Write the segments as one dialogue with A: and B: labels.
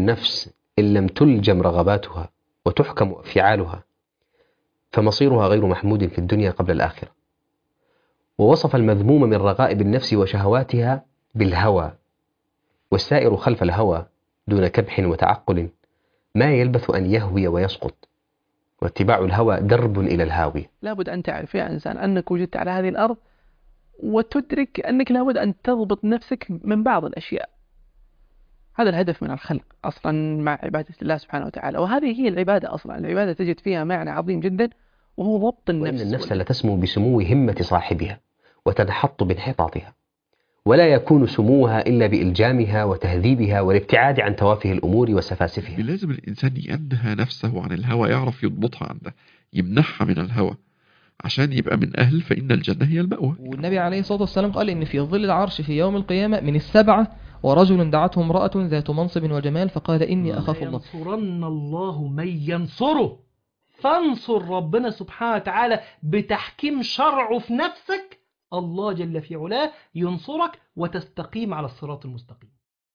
A: النفس إن لم تلجم رغباتها وتحكم أفعالها فمصيرها غير محمود في الدنيا قبل الآخرة ووصف المذموم من رغائب النفس وشهواتها بالهوى والسائر خلف الهوى دون كبح وتعقل ما يلبث أن يهوي ويسقط واتباع الهوى درب إلى الهاوية
B: لابد أن تعرف يا إنسان أنك وجدت على هذه الأرض وتدرك أنك لابد أن تضبط نفسك من بعض الأشياء هذا الهدف من الخلق أصلا مع عبادة الله سبحانه وتعالى وهذه هي العبادة أصلا العبادة تجد فيها معنى عظيم جدا وهو ضبط النفس
A: وإن النفس لتسمو بسمو همة صاحبها وتنحط بانحطاطها ولا يكون سموها إلا بإلجامها وتهذيبها والابتعاد عن توافه الأمور وسفاسفها
C: لازم الإنسان ينهى نفسه عن الهوى يعرف يضبطها عنده يمنحها من الهوى عشان يبقى من أهل فإن الجنة هي المأوى
D: والنبي عليه الصلاة والسلام قال إن في ظل العرش في يوم القيامة من السبعة ورجل دعته امرأة ذات منصب وجمال فقال إني أخاف الله
E: ينصرن الله من ينصره فانصر ربنا سبحانه وتعالى بتحكيم شرعه في نفسك الله جل في علاه ينصرك وتستقيم على الصراط المستقيم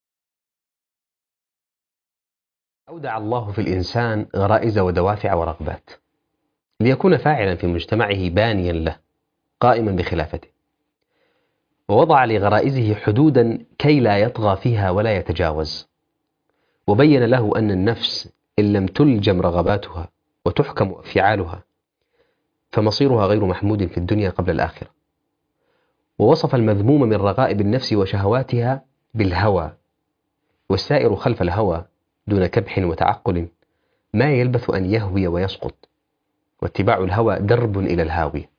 A: أودع الله في الإنسان غرائز ودوافع ورغبات ليكون فاعلا في مجتمعه بانيا له قائما بخلافته ووضع لغرائزه حدودا كي لا يطغى فيها ولا يتجاوز وبين له أن النفس إن لم تلجم رغباتها وتحكم أفعالها فمصيرها غير محمود في الدنيا قبل الآخرة ووصف المذموم من رغائب النفس وشهواتها بالهوى والسائر خلف الهوى دون كبح وتعقل ما يلبث أن يهوي ويسقط واتباع الهوى درب إلى الهاوية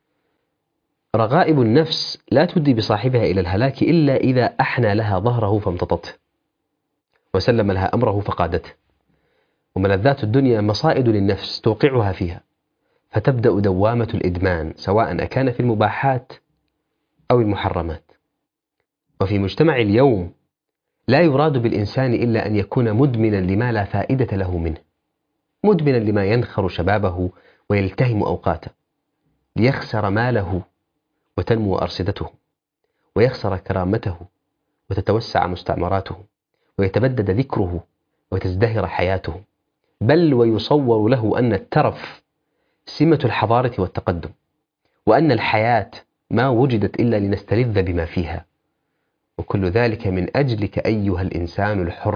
A: رغائب النفس لا تدي بصاحبها إلى الهلاك إلا إذا أحنى لها ظهره فامتطته وسلم لها أمره فقادته وملذات الدنيا مصائد للنفس توقعها فيها فتبدأ دوامة الإدمان سواء أكان في المباحات أو المحرمات وفي مجتمع اليوم لا يراد بالإنسان إلا أن يكون مدمنا لما لا فائدة له منه مدمنا لما ينخر شبابه ويلتهم أوقاته ليخسر ماله وتنمو أرصدته ويخسر كرامته وتتوسع مستعمراته ويتبدد ذكره وتزدهر حياته بل ويصور له أن الترف سمة الحضارة والتقدم وأن الحياة ما وجدت إلا لنستلذ بما فيها وكل ذلك من أجلك أيها الإنسان الحر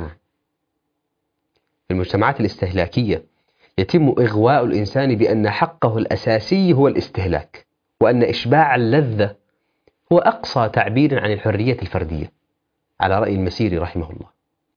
A: في المجتمعات الاستهلاكية يتم إغواء الإنسان بأن حقه الأساسي هو الاستهلاك وأن إشباع اللذة هو أقصى تعبير عن الحرية الفردية على رأي المسيري رحمه الله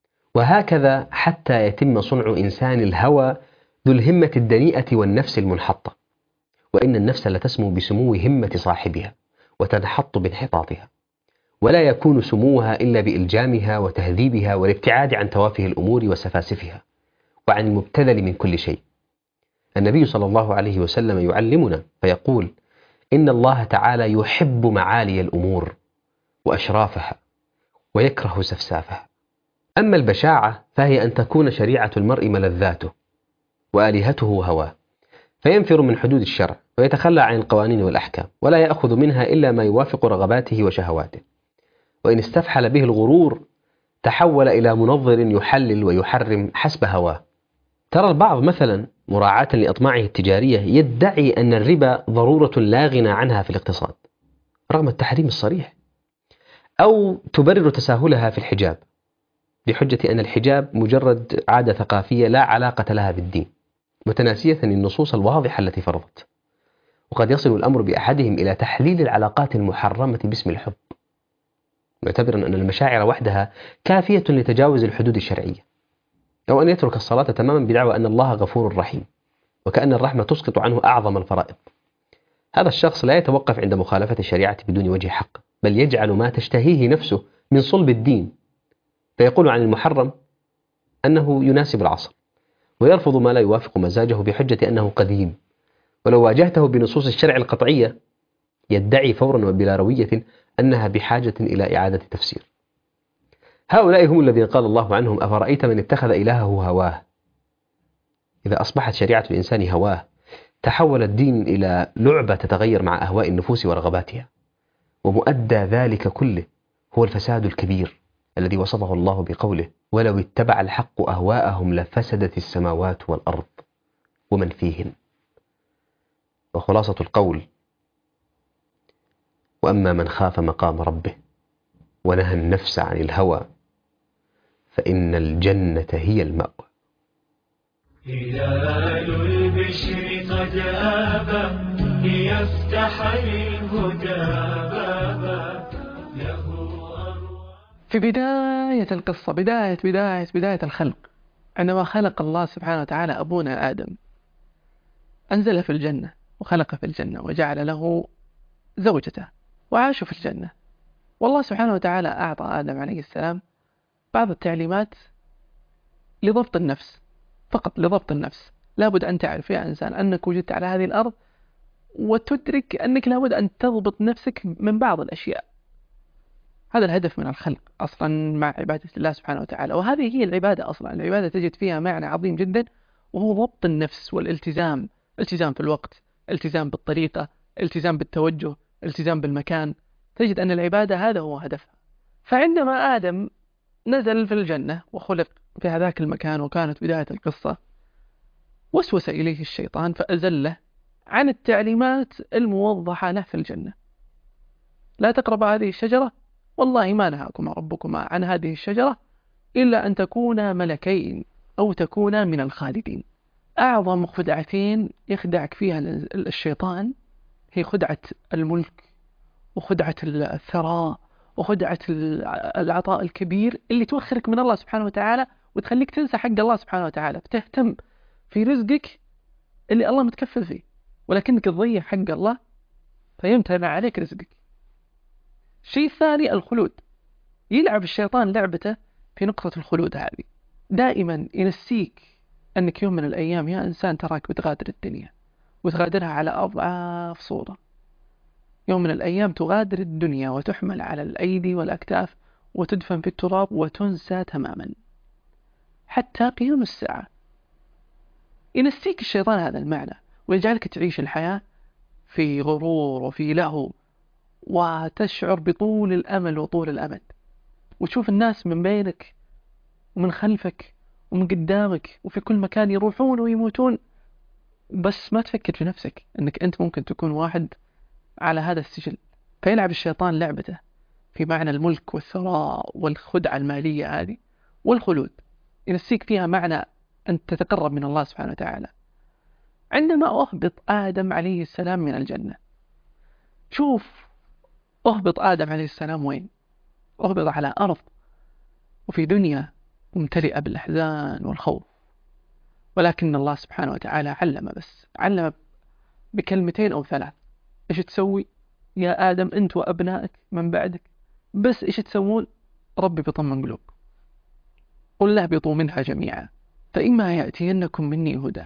A: وهكذا حتى يتم صنع إنسان الهوى ذو الهمة الدنيئة والنفس المنحطة وإن النفس لتسمو بسمو همة صاحبها وتنحط بانحطاطها ولا يكون سموها إلا بإلجامها وتهذيبها والابتعاد عن توافه الأمور وسفاسفها وعن المبتذل من كل شيء النبي صلى الله عليه وسلم يعلمنا فيقول إن الله تعالى يحب معالي الأمور وأشرافها ويكره سفسافها أما البشاعة فهي أن تكون شريعة المرء ملذاته وآلهته هواه فينفر من حدود الشرع ويتخلى عن القوانين والأحكام ولا يأخذ منها إلا ما يوافق رغباته وشهواته وإن استفحل به الغرور تحول إلى منظر يحلل ويحرم حسب هواه ترى البعض مثلا مراعاة لأطماعه التجارية يدعي أن الربا ضرورة لا غنى عنها في الاقتصاد رغم التحريم الصريح أو تبرر تساهلها في الحجاب بحجة أن الحجاب مجرد عادة ثقافية لا علاقة لها بالدين متناسية النصوص الواضحة التي فرضت وقد يصل الأمر بأحدهم إلى تحليل العلاقات المحرمة باسم الحب معتبرا أن المشاعر وحدها كافية لتجاوز الحدود الشرعية أو أن يترك الصلاة تماما بدعوى أن الله غفور رحيم وكأن الرحمة تسقط عنه أعظم الفرائض هذا الشخص لا يتوقف عند مخالفة الشريعة بدون وجه حق بل يجعل ما تشتهيه نفسه من صلب الدين فيقول عن المحرم أنه يناسب العصر ويرفض ما لا يوافق مزاجه بحجة أنه قديم ولو واجهته بنصوص الشرع القطعية يدعي فورا وبلا روية أنها بحاجة إلى إعادة تفسير هؤلاء هم الذين قال الله عنهم أفرأيت من اتخذ إلهه هواه إذا أصبحت شريعة الإنسان هواه تحول الدين إلى لعبة تتغير مع أهواء النفوس ورغباتها ومؤدى ذلك كله هو الفساد الكبير الذي وصفه الله بقوله ولو اتبع الحق أهواءهم لفسدت السماوات والأرض ومن فيهن وخلاصة القول وأما من خاف مقام ربه ونهى النفس عن الهوى فإن الجنة هي المأوى
F: هلال البشر قد آبى ليفتح للهدى بابا له أروى
B: في بداية القصة بداية بداية بداية الخلق عندما خلق الله سبحانه وتعالى أبونا آدم أنزله في الجنة وخلقه في الجنة وجعل له زوجته وعاشوا في الجنة والله سبحانه وتعالى أعطى آدم عليه السلام بعض التعليمات لضبط النفس فقط لضبط النفس لابد أن تعرف يا إنسان أنك وجدت على هذه الأرض وتدرك أنك لابد أن تضبط نفسك من بعض الأشياء هذا الهدف من الخلق أصلا مع عبادة الله سبحانه وتعالى وهذه هي العبادة أصلا العبادة تجد فيها معنى عظيم جدا وهو ضبط النفس والالتزام التزام في الوقت التزام بالطريقة التزام بالتوجه التزام بالمكان تجد أن العبادة هذا هو هدفها فعندما آدم نزل في الجنة وخلق في هذاك المكان وكانت بداية القصة وسوس إليه الشيطان فأزله عن التعليمات الموضحة له في الجنة لا تقرب هذه الشجرة والله ما نهاكما ربكما عن هذه الشجرة إلا أن تكونا ملكين أو تكونا من الخالدين أعظم خدعتين يخدعك فيها الشيطان هي خدعة الملك وخدعة الثراء وخدعة العطاء الكبير اللي توخرك من الله سبحانه وتعالى وتخليك تنسى حق الله سبحانه وتعالى بتهتم في رزقك اللي الله متكفل فيه ولكنك تضيع حق الله فيمتنع عليك رزقك الشيء الثاني الخلود يلعب الشيطان لعبته في نقطة الخلود هذه دائما ينسيك أنك يوم من الأيام يا إنسان تراك بتغادر الدنيا وتغادرها على أضعاف صورة يوم من الأيام تغادر الدنيا وتحمل على الأيدي والأكتاف وتدفن في التراب وتنسى تماما حتى قيام الساعة ينسيك الشيطان هذا المعنى ويجعلك تعيش الحياة في غرور وفي لهو وتشعر بطول الأمل وطول الأمد وتشوف الناس من بينك ومن خلفك ومن قدامك وفي كل مكان يروحون ويموتون بس ما تفكر في نفسك انك انت ممكن تكون واحد على هذا السجل فيلعب الشيطان لعبته في معنى الملك والثراء والخدعة المالية هذه والخلود ينسيك فيها معنى أن تتقرب من الله سبحانه وتعالى عندما أهبط آدم عليه السلام من الجنة شوف أهبط آدم عليه السلام وين أهبط على أرض وفي دنيا ممتلئة بالأحزان والخوف ولكن الله سبحانه وتعالى علم بس علم بكلمتين أو ثلاث إيش تسوي يا آدم أنت وأبنائك من بعدك بس إيش تسوون ربي بيطمن قلوب قل اهبطوا منها جميعا فإما يأتينكم مني هدى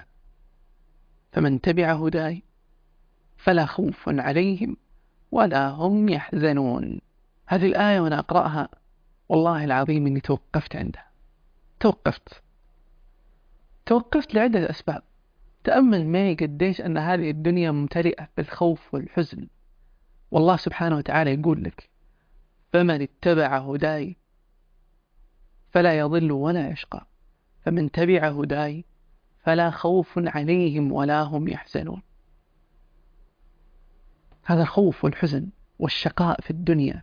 B: فمن تبع هداي فلا خوف عليهم ولا هم يحزنون هذه الآية وأنا أقرأها والله العظيم إني توقفت عندها توقفت توقفت لعدة أسباب تأمل معي قديش أن هذه الدنيا ممتلئة بالخوف والحزن والله سبحانه وتعالى يقول لك فمن اتبع هداي فلا يضل ولا يشقى فمن تبع هداي فلا خوف عليهم ولا هم يحزنون هذا الخوف والحزن والشقاء في الدنيا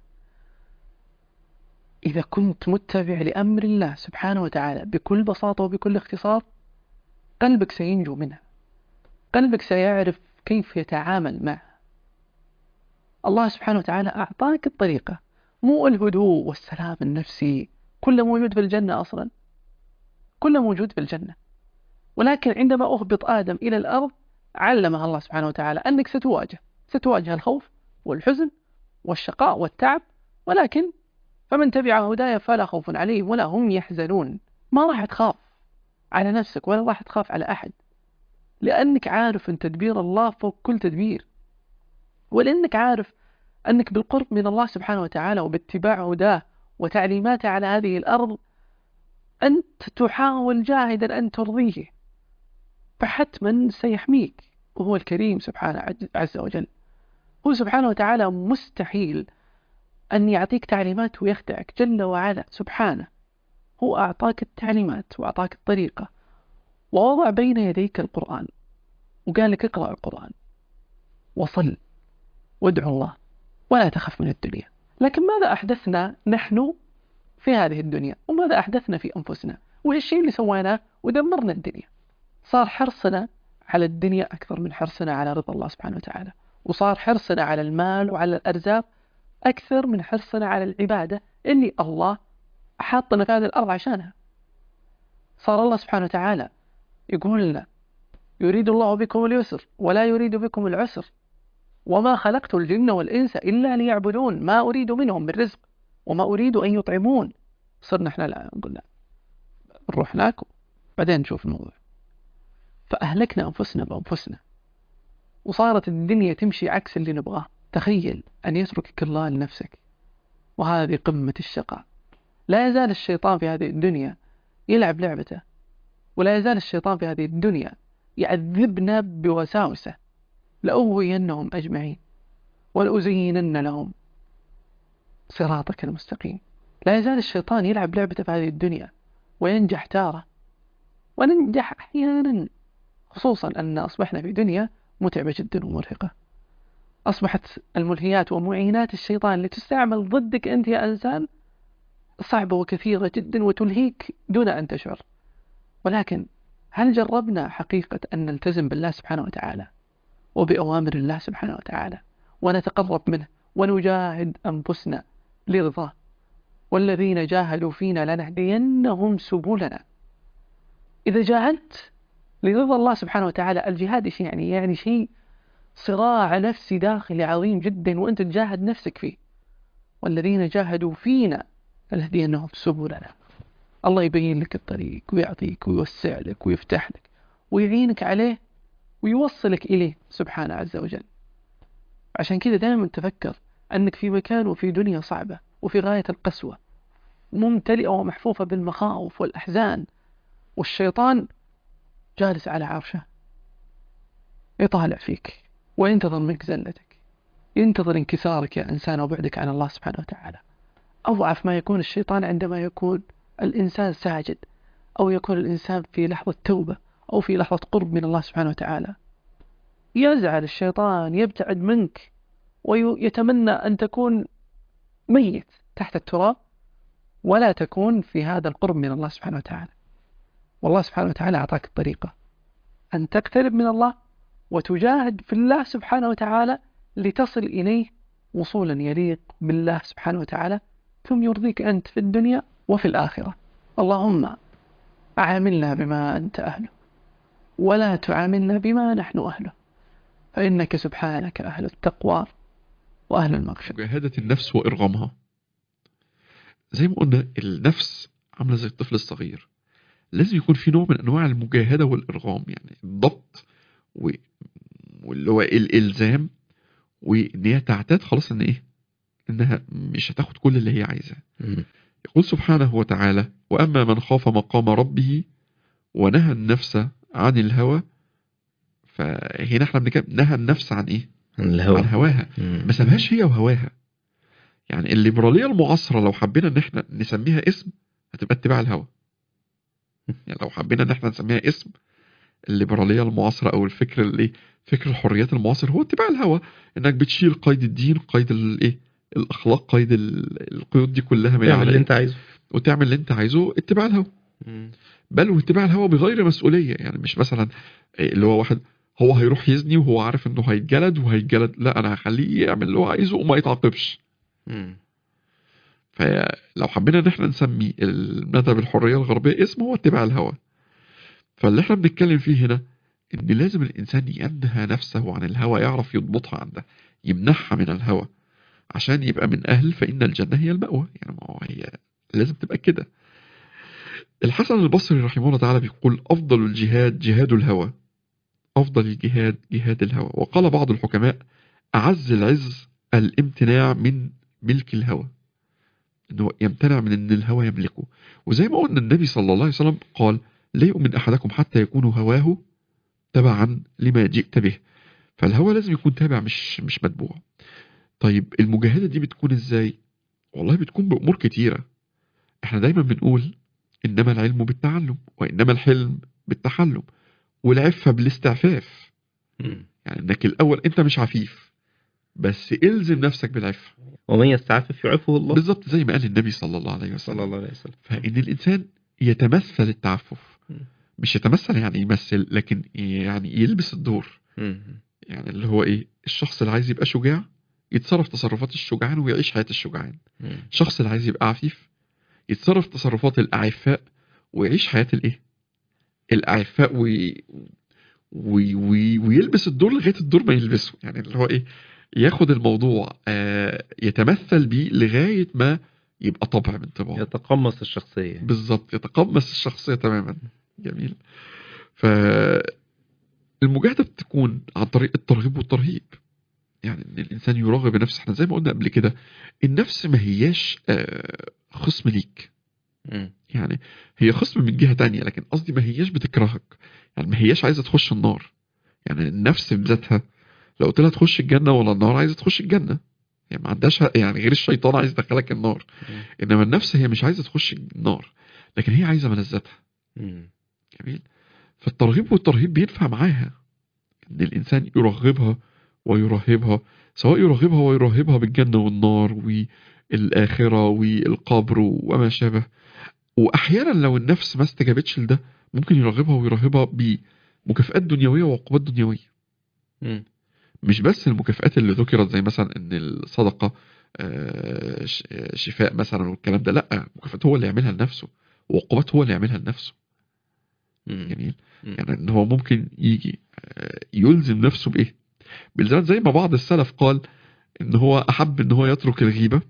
B: إذا كنت متبع لأمر الله سبحانه وتعالى بكل بساطة وبكل اختصار قلبك سينجو منها قلبك سيعرف كيف يتعامل معه الله سبحانه وتعالى أعطاك الطريقة مو الهدوء والسلام النفسي كله موجود في الجنة أصلا كله موجود في الجنة ولكن عندما أهبط آدم إلى الأرض علمها الله سبحانه وتعالى أنك ستواجه ستواجه الخوف والحزن والشقاء والتعب ولكن فمن تبع هدايا فلا خوف عليهم ولا هم يحزنون ما راح تخاف على نفسك ولا راح تخاف على أحد لأنك عارف أن تدبير الله فوق كل تدبير ولأنك عارف أنك بالقرب من الله سبحانه وتعالى وباتباع هداه وتعليماته على هذه الأرض أنت تحاول جاهدا أن ترضيه فحتما سيحميك وهو الكريم سبحانه عز وجل هو سبحانه وتعالى مستحيل أن يعطيك تعليمات ويخدعك جل وعلا سبحانه هو أعطاك التعليمات وأعطاك الطريقة ووضع بين يديك القرآن وقال لك اقرأ القرآن وصل وادعو الله ولا تخف من الدنيا لكن ماذا أحدثنا نحن في هذه الدنيا وماذا أحدثنا في أنفسنا وش الشيء اللي سويناه ودمرنا الدنيا صار حرصنا على الدنيا أكثر من حرصنا على رضا الله سبحانه وتعالى وصار حرصنا على المال وعلى الأرزاق أكثر من حرصنا على العبادة اللي الله حاطنا في هذه الأرض عشانها صار الله سبحانه وتعالى يقول لنا يريد الله بكم اليسر ولا يريد بكم العسر وما خلقت الجن والإنس إلا ليعبدون ما أريد منهم من رزق وما أريد أن يطعمون صرنا احنا لا نقول لا نروح ناكل بعدين نشوف الموضوع فأهلكنا أنفسنا بأنفسنا وصارت الدنيا تمشي عكس اللي نبغاه تخيل أن يتركك الله لنفسك وهذه قمة الشقاء لا يزال الشيطان في هذه الدنيا يلعب لعبته ولا يزال الشيطان في هذه الدنيا يعذبنا بوساوسه لأغوينهم أجمعين ولأزينن لهم صراطك المستقيم لا يزال الشيطان يلعب لعبته في هذه الدنيا وينجح تارة وننجح أحيانا خصوصا أن أصبحنا في دنيا متعبة جدا ومرهقة أصبحت الملهيات ومعينات الشيطان اللي تستعمل ضدك أنت يا إنسان صعبة وكثيرة جدا وتلهيك دون أن تشعر ولكن هل جربنا حقيقة أن نلتزم بالله سبحانه وتعالى وبأوامر الله سبحانه وتعالى ونتقرب منه ونجاهد أنفسنا لرضاه والذين جاهدوا فينا لنهدينهم سبلنا إذا جاهدت لرضا الله سبحانه وتعالى الجهاد إيش يعني؟ يعني شيء صراع نفسي داخلي عظيم جدا وأنت تجاهد نفسك فيه والذين جاهدوا فينا لنهدينهم سبلنا الله يبين لك الطريق ويعطيك ويوسع لك ويفتح لك ويعينك عليه ويوصلك إليه سبحانه عز وجل عشان كذا دائما تفكر أنك في مكان وفي دنيا صعبة وفي غاية القسوة ممتلئة ومحفوفة بالمخاوف والأحزان والشيطان جالس على عرشه يطالع فيك وينتظر منك زلتك ينتظر انكسارك يا إنسان وبعدك عن الله سبحانه وتعالى أضعف ما يكون الشيطان عندما يكون الإنسان ساجد أو يكون الإنسان في لحظة توبة أو في لحظة قرب من الله سبحانه وتعالى يزعل الشيطان يبتعد منك ويتمنى أن تكون ميت تحت التراب ولا تكون في هذا القرب من الله سبحانه وتعالى والله سبحانه وتعالى أعطاك الطريقة أن تقترب من الله وتجاهد في الله سبحانه وتعالى لتصل إليه وصولا يليق بالله سبحانه وتعالى ثم يرضيك أنت في الدنيا وفي الآخرة اللهم عاملنا بما أنت أهله ولا تعاملنا بما نحن أهله فإنك سبحانك أهل التقوى وأهل المغفرة
C: مجاهدة النفس وإرغامها زي ما قلنا النفس عاملة زي الطفل الصغير لازم يكون في نوع من أنواع المجاهدة والإرغام يعني الضبط و... واللي هو الإلزام وإن هي تعتاد خلاص إن إيه إنها مش هتاخد كل اللي هي عايزاه
A: مم.
C: يقول سبحانه وتعالى وأما من خاف مقام ربه ونهى النفس عن الهوى فهنا احنا بنتكلم نهى النفس عن ايه؟
A: عن الهوى
C: عن هواها
A: مم.
C: ما سابهاش هي وهواها يعني الليبرالية المعاصرة لو حبينا ان احنا نسميها اسم هتبقى اتباع الهوى يعني لو حبينا ان احنا نسميها اسم الليبرالية المعاصرة او الفكر اللي فكر الحريات المعاصر هو اتباع الهوى انك بتشيل قيد الدين قيد الايه الاخلاق قيد ال- القيود دي كلها من
A: تعمل
C: على
A: اللي
C: إيه؟
A: انت عايزه
C: وتعمل اللي انت عايزه اتباع الهوى بل واتباع الهوى بغير مسؤولية يعني مش مثلا اللي هو واحد هو هيروح يزني وهو عارف انه هيتجلد وهيتجلد لا انا هخليه يعمل اللي هو عايزه وما يتعاقبش
A: مم.
C: فلو حبينا ان احنا نسمي المذهب الحرية الغربية اسمه هو اتباع الهوى فاللي احنا بنتكلم فيه هنا ان لازم الانسان ينهى نفسه عن الهوى يعرف يضبطها عنده يمنعها من الهوى عشان يبقى من اهل فان الجنة هي المأوى يعني ما هو هي لازم تبقى كده الحسن البصري رحمه الله تعالى بيقول افضل الجهاد جهاد الهوى افضل الجهاد جهاد الهوى وقال بعض الحكماء اعز العز الامتناع من ملك الهوى انه يمتنع من ان الهوى يملكه وزي ما قلنا النبي صلى الله عليه وسلم قال لا يؤمن احدكم حتى يكون هواه تبعا لما جئت به فالهوى لازم يكون تابع مش مش متبوع طيب المجاهده دي بتكون ازاي والله بتكون بأمور كتيرة احنا دايما بنقول إنما العلم بالتعلم وإنما الحلم بالتحلم والعفة بالاستعفاف
A: مم.
C: يعني إنك الأول أنت مش عفيف بس إلزم نفسك بالعفة
A: ومن يستعفف يعفه الله
C: بالظبط زي ما قال النبي صلى الله عليه وسلم
A: صلى الله عليه وسلم
C: فإن الإنسان يتمثل التعفف
A: م.
C: مش يتمثل يعني يمثل لكن يعني يلبس الدور
A: مم.
C: يعني اللي هو إيه الشخص اللي عايز يبقى شجاع يتصرف تصرفات الشجعان ويعيش حياة الشجعان
A: مم.
C: الشخص اللي عايز يبقى عفيف يتصرف تصرفات الأعفاء ويعيش حياة الإيه الأعفاء وي... وي... وي... ويلبس الدور لغاية الدور ما يلبسه يعني اللي هو إيه ياخد الموضوع آه يتمثل بيه لغاية ما يبقى طبع من طباعه
A: يتقمص الشخصية
C: بالظبط يتقمص الشخصية تماما جميل ف المجاهدة بتكون عن طريق الترغيب والترهيب يعني ان الانسان يراغب نفسه احنا زي ما قلنا قبل كده النفس ما هياش آه، خصم ليك
A: مم.
C: يعني هي خصم من جهة تانية لكن قصدي ما هياش بتكرهك يعني ما هياش عايزة تخش النار يعني النفس بذاتها لو قلت لها تخش الجنة ولا النار عايزة تخش الجنة يعني ما عندهاش يعني غير الشيطان عايز يدخلك النار
A: مم.
C: انما النفس هي مش عايزة تخش النار لكن هي عايزة ملذاتها
A: مم.
C: جميل فالترغيب والترهيب بينفع معاها ان الانسان يرغبها ويرهبها سواء يرغبها ويرهبها بالجنة والنار والآخرة والقبر وما شابه وأحيانا لو النفس ما استجابتش لده ممكن يرغبها ويرهبها بمكافآت دنيوية وعقوبات دنيوية
A: مم.
C: مش بس المكافآت اللي ذكرت زي مثلا ان الصدقة آه، ش- آه، شفاء مثلا والكلام ده لا مكافآت هو اللي يعملها لنفسه وعقوبات هو اللي يعملها لنفسه
A: مم.
C: جميل
A: مم.
C: يعني ان هو ممكن يجي آه، يلزم نفسه بايه بالذات زي ما بعض السلف قال ان هو احب ان هو يترك الغيبة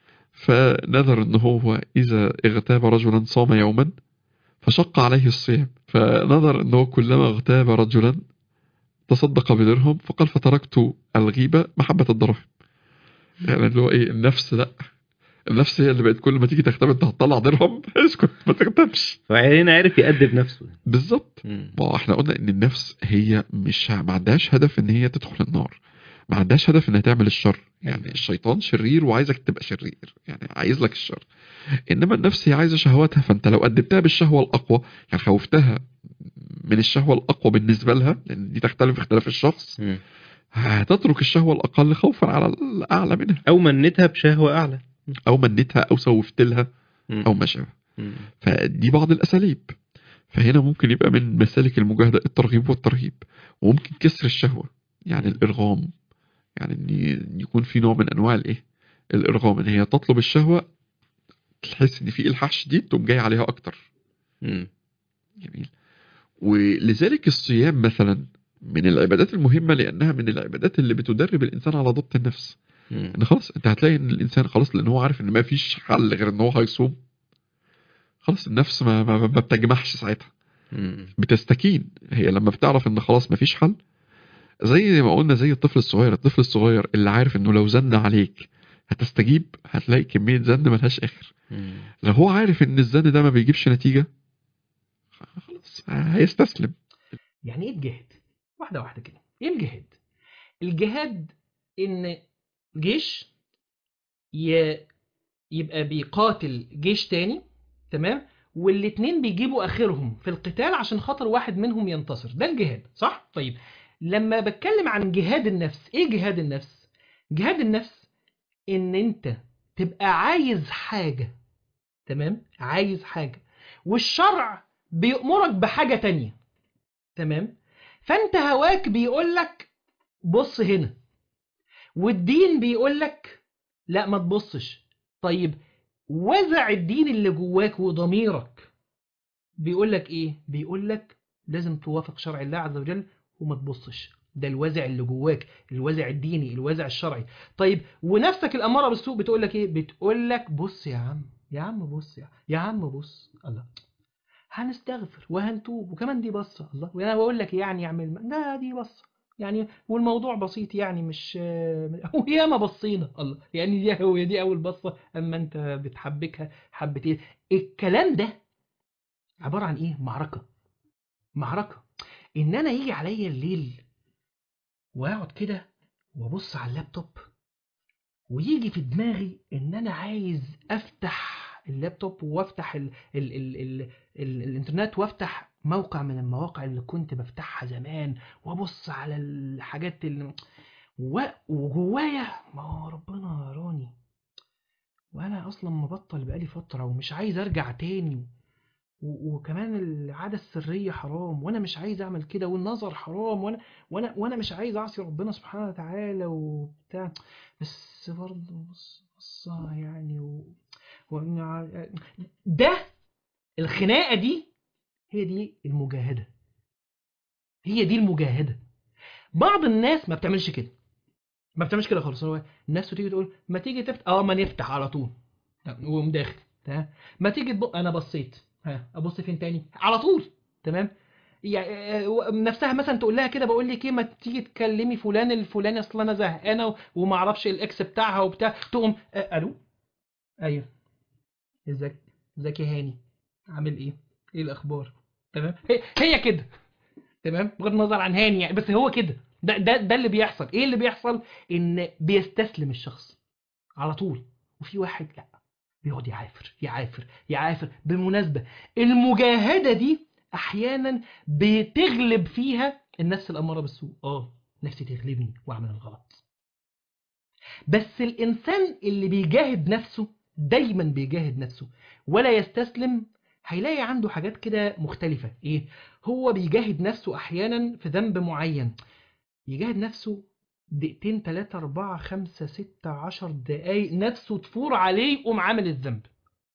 C: فنذر ان هو اذا اغتاب رجلا صام يوما فشق عليه الصيام فنظر ان هو كلما اغتاب رجلا تصدق بدرهم فقال فتركت الغيبة محبة الدراهم يعني اللي هو ايه النفس لا النفس هي اللي بقت كل ما تيجي تغتاب انت هتطلع درهم اسكت ما تغتابش
A: فهنا عرف يأدب نفسه
C: بالظبط
A: مم.
C: ما هو احنا قلنا ان النفس هي مش ما عندهاش هدف ان هي تدخل النار ما عندهاش هدف انها تعمل الشر يعني الشيطان شرير وعايزك تبقى شرير يعني عايز لك الشر انما النفس هي عايزه شهواتها فانت لو ادبتها بالشهوه الاقوى يعني خوفتها من الشهوه الاقوى بالنسبه لها لان دي تختلف اختلاف الشخص
A: مم.
C: هتترك الشهوه الاقل خوفا على الاعلى منها
A: أو منتها بشهوة أعلى
C: او منتها او سوفت لها
A: مم.
C: او ما شابه
A: مم.
C: فدي بعض الاساليب فهنا ممكن يبقى من مسالك المجاهده الترغيب والترهيب وممكن كسر الشهوه يعني الارغام يعني ان يكون في نوع من انواع الايه الارغام ان هي تطلب الشهوه تحس ان في الحاح شديد تقوم جاي عليها اكتر
A: مم.
C: جميل ولذلك الصيام مثلا من العبادات المهمه لانها من العبادات اللي بتدرب الانسان على ضبط النفس
A: مم.
C: ان خلاص انت هتلاقي ان الانسان خلاص لان هو عارف ان ما فيش حل غير ان هو هيصوم خلاص النفس ما, ما, ما بتجمعش ساعتها
A: مم.
C: بتستكين هي لما بتعرف ان خلاص ما فيش حل زي ما قلنا زي الطفل الصغير الطفل الصغير اللي عارف انه لو زن عليك هتستجيب هتلاقي كمية زن ملهاش اخر
A: مم.
C: لو هو عارف ان الزن ده ما بيجيبش نتيجة خلاص هيستسلم
E: يعني ايه الجهاد واحده واحده كده ايه الجهاد الجهاد ان جيش ي... يبقى بيقاتل جيش تاني تمام والاتنين بيجيبوا اخرهم في القتال عشان خاطر واحد منهم ينتصر ده الجهاد صح طيب لما بتكلم عن جهاد النفس ايه جهاد النفس جهاد النفس ان انت تبقى عايز حاجة تمام عايز حاجة والشرع بيأمرك بحاجة تانية تمام فانت هواك بيقولك بص هنا والدين بيقولك لا ما تبصش طيب وزع الدين اللي جواك وضميرك بيقولك ايه بيقولك لازم توافق شرع الله عز وجل وما تبصش ده الوازع اللي جواك الوازع الديني الوازع الشرعي طيب ونفسك الاماره بالسوء بتقولك ايه بتقولك بص يا عم يا عم بص يا, يا عم بص الله هنستغفر وهنتوب وكمان دي بصه الله وانا بقول لك يعني اعمل ده دي بصه يعني والموضوع بسيط يعني مش وياما بصينا الله يعني دي هو دي اول بصه اما انت بتحبكها حبتين الكلام ده عباره عن ايه معركه معركه ان انا يجي عليا الليل واقعد كده وابص على اللابتوب ويجي في دماغي ان انا عايز افتح اللابتوب وافتح ال ال ال ال ال الانترنت وافتح موقع من المواقع اللي كنت بفتحها زمان وابص على الحاجات اللي و- وجوايا ما هو ربنا راني وانا اصلا مبطل بقالي فتره ومش عايز ارجع تاني و- وكمان العاده السريه حرام وانا مش عايز اعمل كده والنظر حرام وانا وانا وانا مش عايز اعصي ربنا سبحانه وتعالى وبتاع بس برضه بص بص يعني و... و... ده الخناقه دي هي دي المجاهده هي دي المجاهده بعض الناس ما بتعملش كده ما بتعملش كده خالص هو الناس تيجي تقول ما تيجي تفتح اه ما نفتح على طول وقوم داخل تمام ما تيجي تبق انا بصيت ها ابص فين تاني على طول تمام يعني آه، نفسها مثلا تقول لها كده بقول لك ايه ما تيجي تكلمي فلان الفلاني اصل انا زهقانه وما اعرفش الاكس بتاعها وبتاع تقوم آه، الو ايوه ازيك ازيك يا هاني عامل ايه ايه الاخبار تمام هي, هي كده تمام بغض النظر عن هاني يعني بس هو كده ده ده ده اللي بيحصل ايه اللي بيحصل ان بيستسلم الشخص على طول وفي واحد لا بيقعد يعافر يعافر يعافر بالمناسبة المجاهدة دي احيانا بتغلب فيها النفس الاماره بالسوء اه نفسي تغلبني واعمل الغلط بس الانسان اللي بيجاهد نفسه دايما بيجاهد نفسه ولا يستسلم هيلاقي عنده حاجات كده مختلفة ايه هو بيجاهد نفسه احيانا في ذنب معين يجاهد نفسه دقيقتين تلاتة أربعة خمسة ستة عشر دقايق نفسه تفور عليه يقوم عامل الذنب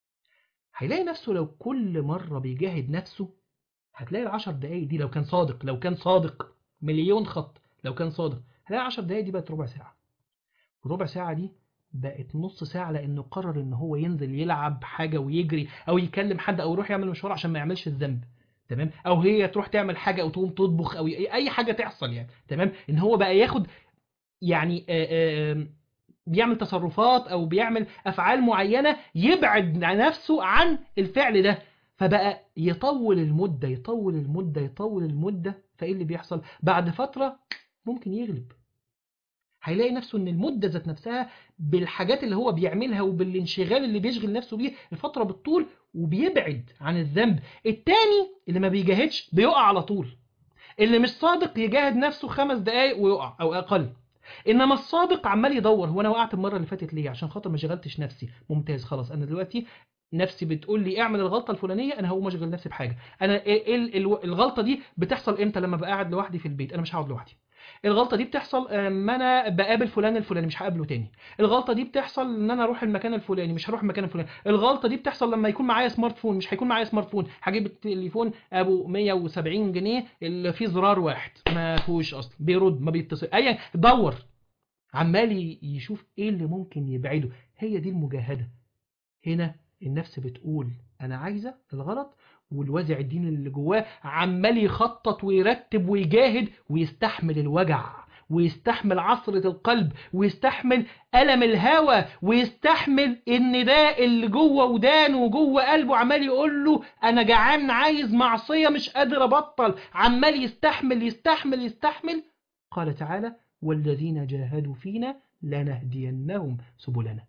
E: هيلاقي نفسه لو كل مرة بيجاهد نفسه هتلاقي العشر دقايق دي لو كان صادق لو كان صادق مليون خط لو كان صادق هتلاقي العشر دقايق دي بقت ربع ساعة ربع ساعة دي بقت نص ساعة لأنه قرر إن هو ينزل يلعب حاجة ويجري أو يكلم حد أو يروح يعمل مشوار عشان ما يعملش الذنب تمام أو هي تروح تعمل حاجة أو تقوم تطبخ أو ي- أي حاجة تحصل يعني تمام إن هو بقى ياخد يعني آه، آه، بيعمل تصرفات أو بيعمل أفعال معينة يبعد نفسه عن الفعل ده فبقى يطول المدة يطول المدة يطول المدة فإيه اللي بيحصل بعد فترة ممكن يغلب هيلاقي نفسه ان المدة ذات نفسها بالحاجات اللي هو بيعملها وبالانشغال اللي بيشغل نفسه بيه الفترة بالطول وبيبعد عن الذنب التاني اللي ما بيجاهدش بيقع على طول اللي مش صادق يجاهد نفسه خمس دقايق ويقع او اقل انما الصادق عمال يدور هو انا وقعت المره اللي فاتت ليه عشان خاطر ما شغلتش نفسي ممتاز خلاص انا دلوقتي نفسي بتقول لي اعمل الغلطه الفلانيه انا هقوم اشغل نفسي بحاجه انا ايه إيه ال- ال- الغلطه دي بتحصل امتى لما بقى قاعد لوحدي في البيت انا مش هقعد لوحدي الغلطه دي بتحصل اما انا بقابل فلان الفلاني مش هقابله تاني الغلطه دي بتحصل ان انا اروح المكان الفلاني مش هروح المكان الفلاني الغلطه دي بتحصل لما يكون معايا سمارت فون مش هيكون معايا سمارت فون هجيب التليفون ابو 170 جنيه اللي فيه زرار واحد ما فيهوش اصلا بيرد ما بيتصل اي دور عمال ي- يشوف ايه اللي ممكن يبعده هي دي المجاهده هنا النفس بتقول انا عايزه الغلط والوازع الدين اللي جواه عمال يخطط ويرتب ويجاهد ويستحمل الوجع ويستحمل عصرة القلب ويستحمل ألم الهوى ويستحمل إن ده اللي جوه ودانه وجوه قلبه عمال يقول له أنا جعان عايز معصية مش قادر أبطل عمال يستحمل يستحمل يستحمل قال تعالى والذين جاهدوا فينا لنهدينهم سبلنا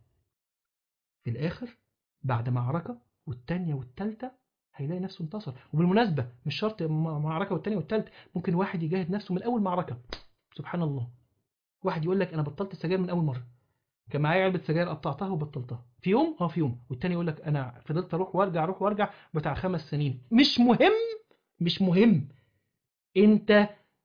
E: في الآخر بعد معركة والتانية والتالتة هيلاقي نفسه انتصر وبالمناسبة مش شرط م- معركة والتانية والتالتة ممكن واحد يجاهد نفسه من أول معركة سبحان الله واحد يقول لك أنا بطلت السجاير من أول مرة كان معايا علبة سجاير قطعتها وبطلتها في يوم اه في يوم والتاني يقول لك أنا فضلت أروح وأرجع أروح وأرجع بتاع خمس سنين مش مهم مش مهم أنت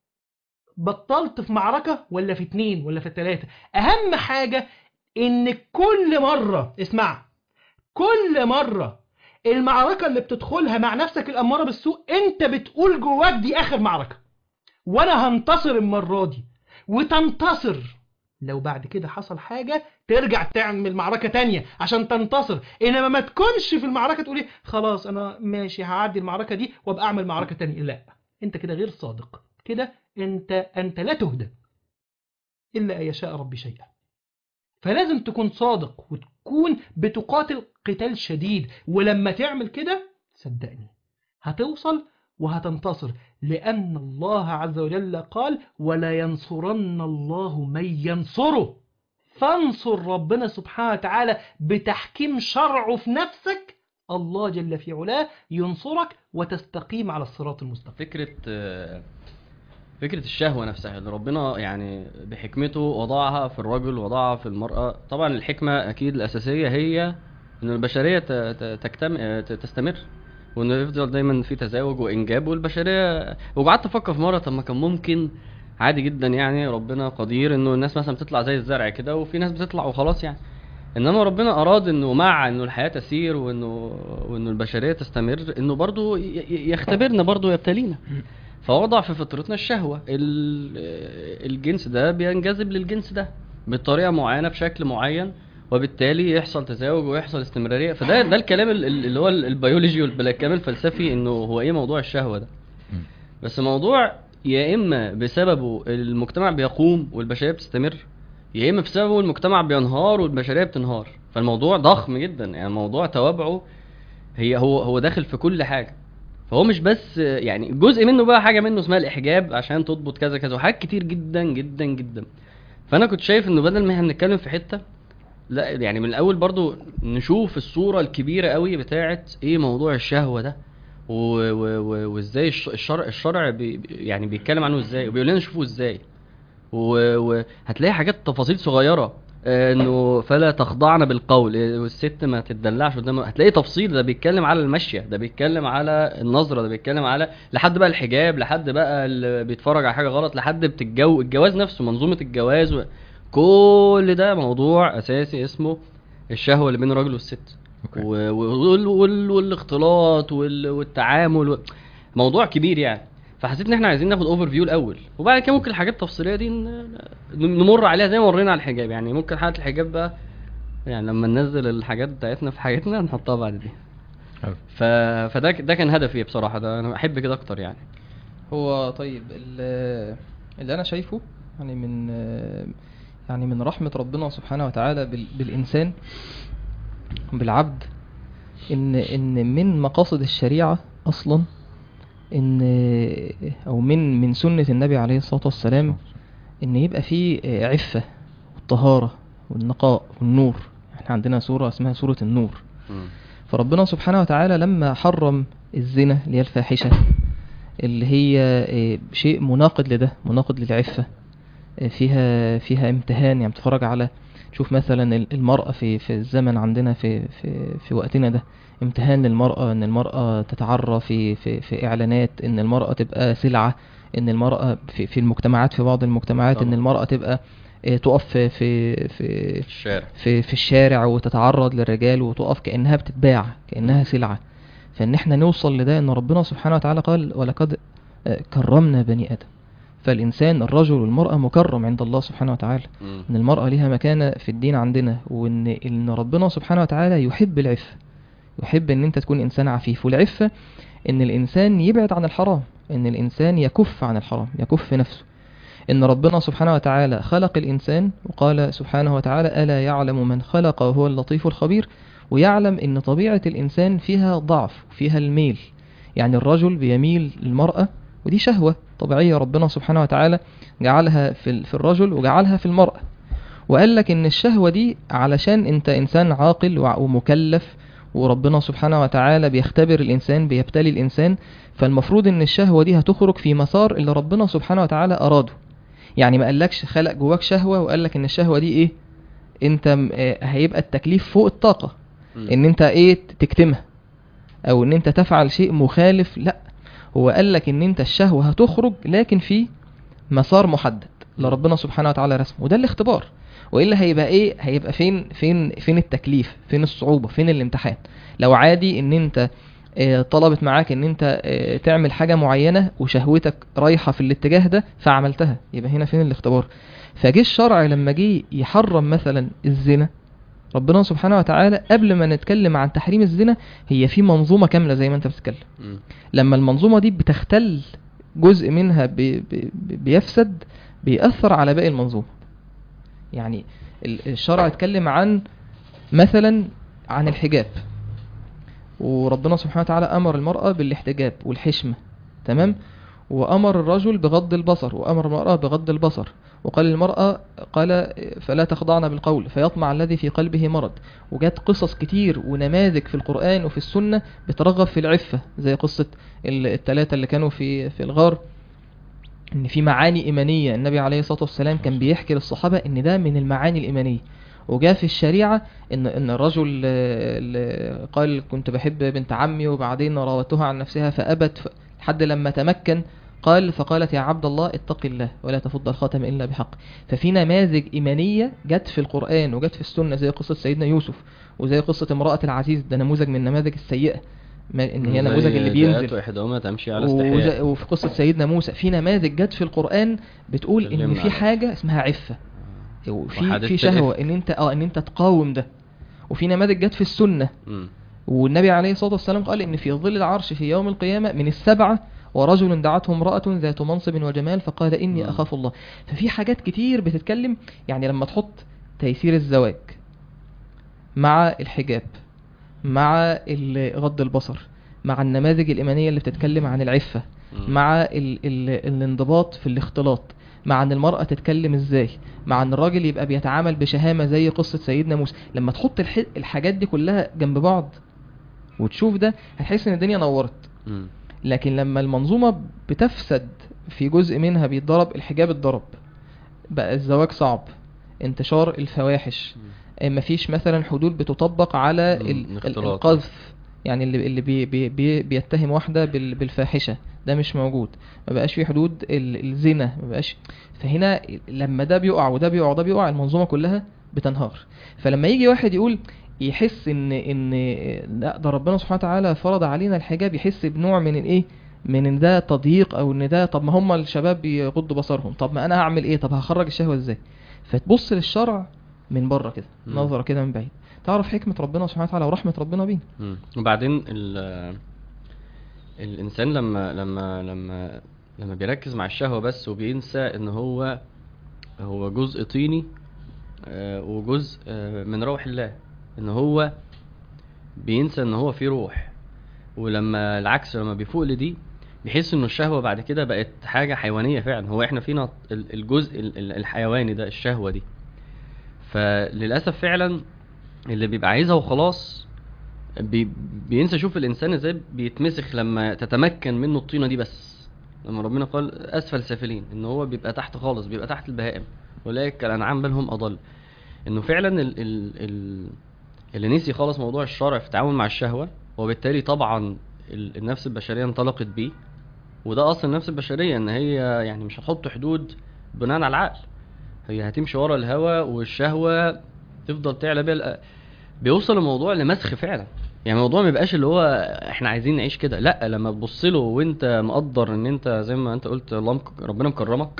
E: بطلت في معركة ولا في اتنين ولا في تلاتة أهم حاجة إن كل مرة اسمع كل مرة المعركة اللي بتدخلها مع نفسك الأمارة بالسوء أنت بتقول جواك دي آخر معركة وأنا هنتصر المرة دي وتنتصر لو بعد كده حصل حاجة ترجع تعمل معركة تانية عشان تنتصر إنما ما تكونش في المعركة تقولي خلاص أنا ماشي هعدي المعركة دي وأبقى أعمل معركة تانية لا أنت كده غير صادق كده أنت أنت لا تهدى إلا أن يشاء ربي شيئا فلازم تكون صادق وتكون بتقاتل قتال شديد ولما تعمل كده صدقني هتوصل وهتنتصر لأن الله عز وجل قال ولا ينصرن الله من ينصره فانصر ربنا سبحانه وتعالى بتحكيم شرعه في نفسك الله جل في علاه ينصرك وتستقيم على الصراط المستقيم
G: فكرة آه، فكرة الشهوة نفسها اللي ربنا يعني بحكمته وضعها في الرجل وضعها في المرأة طبعا الحكمة أكيد الأساسية هي إن البشرية ت- ت- تكتم... آه، ت- تستمر وإنه يفضل دايما في تزاوج وإنجاب والبشرية وقعدت أفكر في مرة طب ما كان ممكن عادي جدا يعني ربنا قدير إنه الناس مثلا بتطلع زي الزرع كده وفي ناس بتطلع وخلاص يعني انما ربنا اراد انه مع انه الحياه تسير وانه وانه البشريه تستمر انه برضو ي- ي- يختبرنا برضو يبتلينا فوضع في فطرتنا الشهوه ال- الجنس ده بينجذب للجنس ده بطريقه معينه بشكل معين وبالتالي يحصل تزاوج ويحصل استمراريه فده ده الكلام ال- ال- اللي هو ال- البيولوجي والكلام الفلسفي انه هو ايه موضوع الشهوه ده بس موضوع يا اما بسببه المجتمع بيقوم والبشريه بتستمر يا اما بسببه المجتمع بينهار والبشريه بتنهار فالموضوع ضخم جدا يعني موضوع توابعه هي هو هو داخل في كل حاجه فهو مش بس يعني جزء منه بقى حاجه منه اسمها الاحجاب عشان تضبط كذا كذا وحاجات كتير جدا جدا جدا فانا كنت شايف انه بدل ما احنا بنتكلم في حته لا يعني من الاول برضو نشوف الصوره الكبيره قوي بتاعت ايه موضوع الشهوه ده و- و- و- وازاي الش- الشرع الشرع بي يعني بيتكلم عنه ازاي وبيقول لنا نشوفه ازاي و- وهتلاقي حاجات تفاصيل صغيره آه، انه فلا تخضعن بالقول آه، والست ما تتدلعش قدام هتلاقي تفصيل ده بيتكلم على المشيه ده بيتكلم على النظره ده بيتكلم على لحد بقى الحجاب لحد بقى اللي بيتفرج على حاجه غلط لحد بتتجو الجواز نفسه منظومه الجواز و... كل ده موضوع اساسي اسمه الشهوه اللي بين الراجل والست
H: أوكي.
G: و... وال... وال... والاختلاط وال... والتعامل و... موضوع كبير يعني فحسيت ان احنا عايزين ناخد اوفر فيو الاول وبعد كده ممكن الحاجات التفصيليه دي ن- ن- نمر عليها زي ما مرينا على الحجاب يعني ممكن حاله الحجاب بقى يعني لما ننزل الحاجات بتاعتنا في حياتنا نحطها بعد دي
H: حلو.
G: ف... فده ده كان هدفي بصراحه ده انا احب كده اكتر يعني
D: هو طيب ال- اللي انا شايفه يعني من يعني من رحمة ربنا سبحانه وتعالى بال- بالإنسان بالعبد إن إن من مقاصد الشريعة أصلا إن أو من من سنة النبي عليه الصلاة والسلام إن يبقى فيه عفة والطهارة والنقاء والنور احنا عندنا سورة اسمها سورة النور فربنا سبحانه وتعالى لما حرم الزنا اللي هي الفاحشة اللي هي آه، شيء مناقض لده مناقض للعفة آه، فيها فيها امتهان يعني بتتفرج على شوف مثلا ال- المرأة في في الزمن عندنا في في في وقتنا ده امتهان للمرأة ان المرأة تتعرى في في في اعلانات ان المرأة تبقى سلعة ان المرأة في في المجتمعات في بعض المجتمعات ان
G: طبعا.
D: المرأة تبقى آه، تقف في في في
G: الشارع
D: في في الشارع وتتعرض للرجال وتقف كأنها بتتباع كأنها سلعة فإن احنا نوصل لده إن ربنا سبحانه وتعالى قال ولقد آه، كرمنا بني آدم فالإنسان الرجل والمرأة مكرم عند الله سبحانه وتعالى
G: مم.
D: إن المرأة ليها مكانة في الدين عندنا وإن إن ربنا سبحانه وتعالى يحب العفة يحب إن أنت تكون إنسان عفيف والعفة إن الإنسان يبعد عن الحرام إن الإنسان يكف عن الحرام يكف نفسه إن ربنا سبحانه وتعالى خلق الإنسان وقال سبحانه وتعالى ألا يعلم من خلق وهو اللطيف الخبير ويعلم إن طبيعة الإنسان فيها ضعف فيها الميل يعني الرجل بيميل للمرأة ودي شهوة طبيعية ربنا سبحانه وتعالى جعلها في, ال- في الرجل وجعلها في المرأة وقال لك إن الشهوة دي علشان أنت إنسان عاقل وع- ومكلف وربنا سبحانه وتعالى بيختبر الإنسان بيبتلي الإنسان فالمفروض إن الشهوة دي هتخرج في مسار اللي ربنا سبحانه وتعالى أراده يعني ما قالكش خلق جواك شهوة وقال لك ان الشهوة دي ايه انت م- آه، هيبقى التكليف فوق الطاقة
G: مم.
D: ان انت ايه تكتمها او ان انت تفعل شيء مخالف لا هو قال لك ان انت الشهوة هتخرج لكن في مسار محدد لربنا سبحانه وتعالى رسمه وده الاختبار والا هيبقى ايه هيبقى فين فين فين التكليف فين الصعوبة فين الامتحان لو عادي ان انت آه، طلبت معاك ان انت آه، تعمل حاجة معينة وشهوتك رايحة في الاتجاه ده فعملتها يبقى هنا فين الاختبار فجه الشرع لما جه يحرم مثلا الزنا ربنا سبحانه وتعالى قبل ما نتكلم عن تحريم الزنا هي في منظومة كاملة زي ما انت بتتكلم
G: مم.
D: لما المنظومة دي بتختل جزء منها بي بي بيفسد بيأثر على باقي المنظومة يعني ال- الشرع اتكلم عن مثلا عن الحجاب وربنا سبحانه وتعالى أمر المرأة بالاحتجاب والحشمة تمام وأمر الرجل بغض البصر وأمر المرأة بغض البصر وقال للمرأة قال فلا تخضعن بالقول فيطمع الذي في قلبه مرض وجات قصص كتير ونماذج في القرآن وفي السنة بترغب في العفة زي قصة ال- التلاتة اللي كانوا في في الغار ان في معاني ايمانيه النبي عليه الصلاه والسلام كان بيحكي للصحابه ان ده من المعاني الايمانيه وجاء في الشريعه ان ان الرجل آه، اللي قال كنت بحب بنت عمي وبعدين راودتها عن نفسها فابت ف- لحد لما تمكن قال فقالت يا عبد الله اتق الله ولا تفض الخاتم الا بحق ففي نماذج ايمانيه جت في القران وجت في السنه زي قصه سيدنا يوسف وزي قصه امراه العزيز ده نموذج من النماذج السيئه ما- ان هي
G: زي
D: نموذج اللي
G: جاءت
D: بينزل
G: إحداهما تمشي على
D: وز-
G: استحياء
D: وفي قصة سيدنا موسى في نماذج جت في القرآن بتقول ان
G: اتكلمنا
D: في
G: على-
D: حاجة اسمها عفة وفي
G: وحادثة
D: في شهوة
G: الإفك.
D: ان انت اه ان انت تقاوم ده وفي نماذج جت في السنة
G: مم.
D: والنبي عليه الصلاة والسلام قال ان في ظل العرش في يوم القيامة من السبعة ورجل دعته امرأة ذات منصب وجمال فقال اني
G: مم.
D: اخاف الله ففي حاجات كتير بتتكلم يعني لما تحط تيسير الزواج مع الحجاب مع ال- غض البصر مع النماذج الإيمانية اللي بتتكلم عن العفة
G: مم.
D: مع ال ال الانضباط في الاختلاط مع ان المرأة تتكلم ازاي مع ان الراجل يبقى بيتعامل بشهامة زي قصة سيدنا موسى لما تحط الح الحاجات دي كلها جنب بعض وتشوف ده هتحس ان الدنيا نورت
G: مم.
D: لكن لما المنظومة بتفسد في جزء منها بيتضرب الحجاب اتضرب بقى الزواج صعب انتشار الفواحش آه، مفيش مثلا حدود بتطبق على
G: مم،
D: ال- ال-
G: الاختلاط.
D: القذف يعني اللي اللي بي بي بي بيتهم واحدة بال- بالفاحشة ده مش موجود ما بقاش في حدود ال- الزنا ما بقاش فهنا لما ده بيقع وده بيقع وده بيقع المنظومة كلها بتنهار فلما يجي واحد يقول يحس ان ان لا ده ربنا سبحانه وتعالى فرض علينا الحجاب يحس بنوع من الايه من ان ده تضييق او ان ده طب ما هم الشباب بيغضوا بصرهم طب ما انا هعمل ايه طب هخرج الشهوة ازاي فتبص للشرع من بره كده
G: مم.
D: نظرة كده من بعيد تعرف حكمة ربنا سبحانه وتعالى ورحمة ربنا بينا
G: مم. وبعدين ال الانسان لما لما لما لما بيركز مع الشهوة بس وبينسى ان هو هو جزء طيني آه، وجزء آه، من روح الله ان هو بينسى ان هو فيه روح ولما العكس لما بيفوق لدي بيحس انه الشهوة بعد كده بقت حاجة حيوانية فعلا هو احنا فينا ال- الجزء ال- ال- الحيواني ده الشهوة دي فللأسف فعلا اللي بيبقى عايزها وخلاص بي بينسى يشوف الانسان ازاي بيتمسخ لما تتمكن منه الطينه دي بس لما ربنا قال اسفل سافلين ان هو بيبقى تحت خالص بيبقى تحت البهائم اولئك كالانعام بل هم اضل انه فعلا ال ال ال اللي نسي خالص موضوع الشرع في التعامل مع الشهوه وبالتالي طبعا ال- النفس البشريه انطلقت بيه وده اصل النفس البشريه ان هي يعني مش هتحط حدود بناء على العقل هي هتمشي ورا الهوى والشهوه تفضل تعلى بيها الأ- بيوصل الموضوع لمسخ فعلا يعني الموضوع ما يبقاش اللي هو احنا عايزين نعيش كده لا لما تبص له وانت مقدر ان انت زي ما انت قلت الله مك- ربنا مكرمك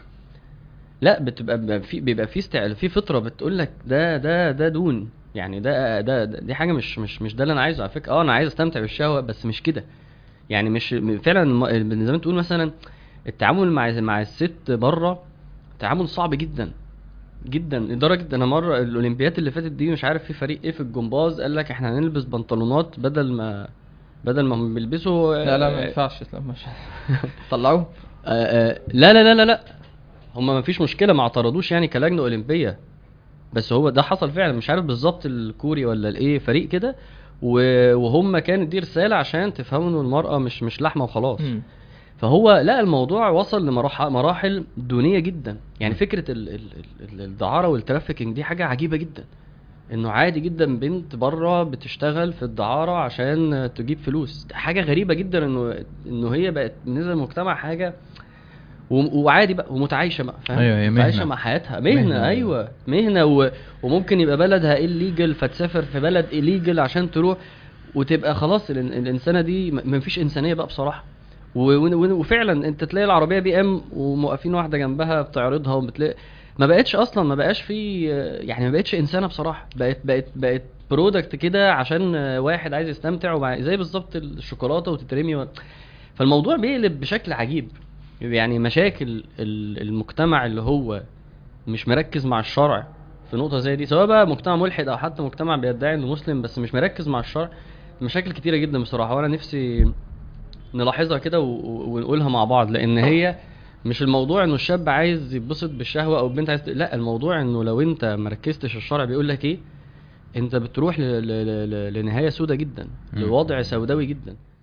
G: لا بتبقى بيبقى في بيبقى في استعل في فطره بتقول لك ده ده ده دون يعني ده, ده ده دي حاجه مش مش مش ده اللي انا عايزه على فكره اه انا عايز استمتع بالشهوه بس مش كده يعني مش فعلا الم- زي ما تقول مثلا التعامل مع مع الست بره تعامل صعب جدا جدا لدرجه انا مره الاولمبيات اللي فاتت دي مش عارف في فريق ايه في الجمباز قال لك احنا هنلبس بنطلونات بدل ما بدل ما هم بيلبسوا
D: لا لا ما
G: آه،
D: ينفعش لا مش طلعوه
G: آه، آه، لا لا لا لا لا هم ما فيش مشكله ما اعترضوش يعني كلجنه اولمبيه بس هو ده حصل فعلا مش عارف بالظبط الكوري ولا الايه فريق كده و- وهم كانت دي رساله عشان تفهموا ان المراه مش مش لحمه وخلاص
D: مم.
G: فهو لا الموضوع وصل لمراحل مراحل دونيه جدا يعني فكره ال ال ال الدعاره والترافيكينج دي حاجه عجيبه جدا انه عادي جدا بنت بره بتشتغل في الدعاره عشان تجيب فلوس ده حاجه غريبه جدا انه انه هي بقت بالنسبه للمجتمع حاجه و- وعادي بقى ومتعايشه بقى فاهم
H: أيوة، هي
G: متعايشه
H: مهنة.
G: مع حياتها مهنه,
H: مهنة.
G: مهنة ايوه مهنه و... وممكن يبقى بلدها الليجل فتسافر في بلد الليجل عشان تروح وتبقى خلاص ال... الانسانه دي م- مفيش انسانيه بقى بصراحه و... و... وفعلا انت تلاقي العربيه بي ام وموقفين واحده جنبها بتعرضها وبتلاقي ما بقتش اصلا ما بقاش في يعني ما بقتش انسانه بصراحه بقت بقت بقت برودكت كده عشان واحد عايز يستمتع ومع زي بالظبط الشوكولاته وتترمي و... فالموضوع بيقلب بشكل عجيب يعني مشاكل ال- المجتمع اللي هو مش مركز مع الشرع في نقطة زي دي سواء بقى مجتمع ملحد أو حتى مجتمع بيدعي إنه مسلم بس مش مركز مع الشرع مشاكل كتيرة جدا بصراحة وأنا نفسي نلاحظها كده و- و- ونقولها مع بعض لأن هي مش الموضوع انه الشاب عايز يتبسط بالشهوه او البنت عايز ت- لا الموضوع انه لو انت مركزتش الشرع بيقول لك ايه انت بتروح ل... ل... ل... ل- لنهايه سودة جدا
A: مم.
G: لوضع سوداوي جدا